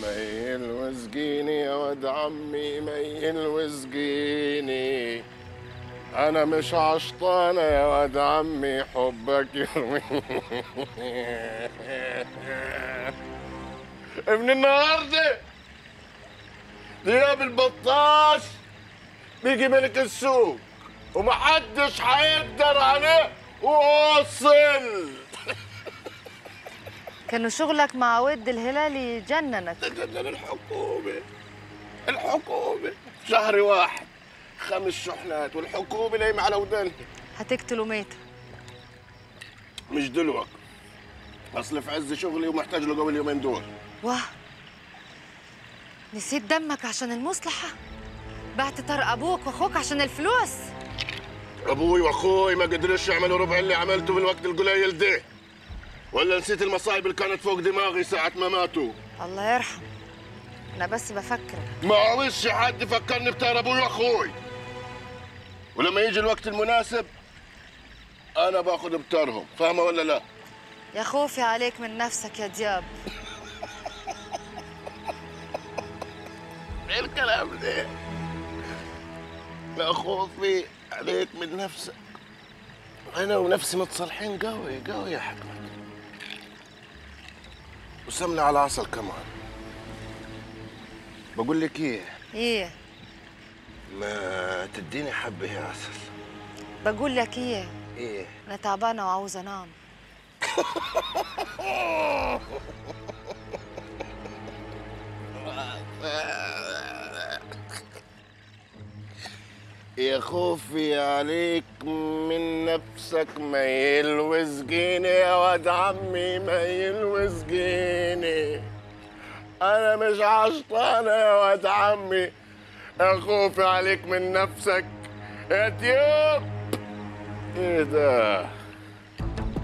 ميل وسقيني يا ود عمي ميل وسقيني انا مش عشطانه يا ود عمي حبك يرميني من النهارده دياب البطاش بيجي ملك السوق ومحدش هيقدر عليه وصل كانوا شغلك مع ود الهلالي جننك تجنن الحكومة الحكومة شهر واحد خمس شحنات والحكومة نايمة على ودانها هتقتلوا ميتة مش دلوقتي اصل في عز شغلي ومحتاج له قبل اليومين دول واه نسيت دمك عشان المصلحة بعت طرق أبوك وأخوك عشان الفلوس ابوي واخوي ما قدروش يعملوا ربع اللي عملته بالوقت القليل ده ولا نسيت المصايب اللي كانت فوق دماغي ساعة ما ماتوا الله يرحم أنا بس بفكر ما عاوزش حد يفكرني بتار ابوي واخوي ولما يجي الوقت المناسب انا باخذ بتارهم فاهمه ولا لا يا خوفي عليك من نفسك يا دياب ايه الكلام ده لا خوفي عليك من نفسك انا ونفسي متصالحين قوي قوي يا حكمت وسمنة على عسل كمان بقول لك ايه إيه ما تديني حبه يا عسل بقول لك إيه ايه أنا تعبانة وعاوزة أنام يا خوفي عليك من نفسك ميل وسقيني يا واد عمي ميل وسقيني انا مش عشطانه يا واد عمي يا خوفي عليك من نفسك يا دياب ايه ده